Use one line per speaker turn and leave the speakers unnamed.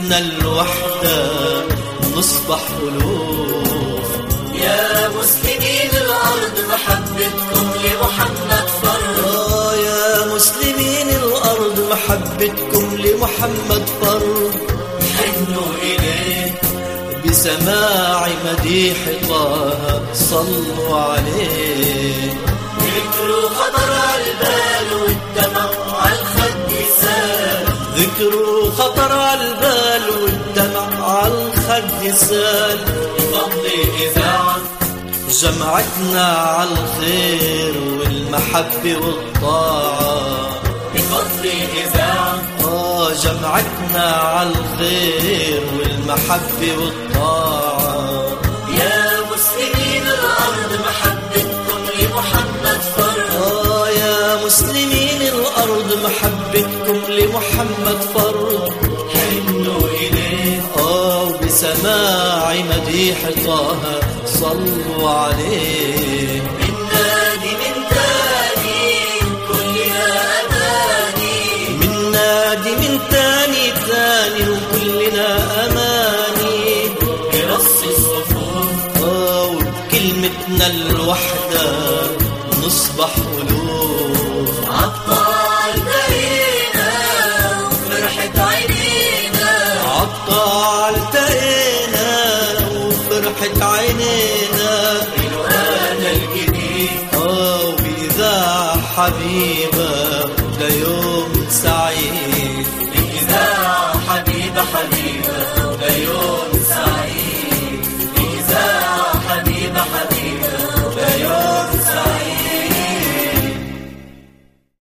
كلمتنا الوحدة نصبح ألوف
يا مسلمين الأرض محبتكم لمحمد فرد
آه يا مسلمين الأرض محبتكم لمحمد فرد
حنوا إليه
بسماع مديح طه صلوا عليه
ذكروا خطر على البال والدمع على الخد سال
ذكروا خطر على البال والدمع على الخد سال
بفضل إذاعة
جمعتنا على الخير والمحبة والطاعة
بفضل إذاعة
آه جمعتنا على الخير والمحبة والطاعة
يا مسلمين الأرض محبتكم لمحمد فرد
آه يا مسلمين الأرض محبتكم لمحمد فرد
حنوا إليه
آه وبسماع مديح طه صلوا عليه
من نادي من تاني كلنا أماني
من نادي من تاني تاني وكلنا أماني
برص الصفوف
آه وبكلمتنا الوحدة نصبح ألوف
عطال دارينا وفرحة عينينا
عطى التقينا وفرحة عينينا
الوان الجديد
آه وبإذاعة حبيبة ليوم سعيد
الإذاعة حبيبة حبيبة